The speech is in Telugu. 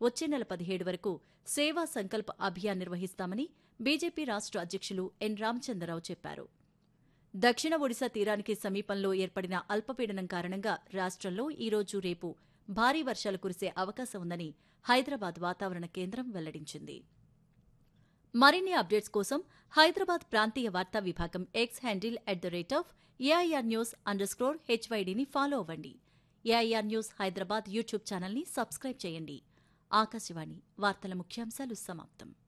వచ్చే నెల పదిహేడు వరకు సేవా సంకల్ప్ అభియాన్ నిర్వహిస్తామని బీజేపీ రాష్ట్ర అధ్యక్షులు ఎన్ రామచంద్రరావు చెప్పారు దక్షిణ ఒడిశా తీరానికి సమీపంలో ఏర్పడిన అల్పపీడనం కారణంగా రాష్ట్రంలో ఈరోజు రేపు భారీ వర్షాలు కురిసే అవకాశం ఉందని హైదరాబాద్ వాతావరణ కేంద్రం వెల్లడించింది మరిన్ని అప్డేట్స్ కోసం హైదరాబాద్ ప్రాంతీయ వార్తా విభాగం X handle at the rate of AIR news underscore హెచ్వైడీని ఫాలో అవ్వండి ఏఐఆర్ న్యూస్ హైదరాబాద్ యూట్యూబ్ ఛానల్ని సబ్స్క్రైబ్ చేయండి ఆకాశవాణి వార్తల ముఖ్యాంశాలు సమాప్తం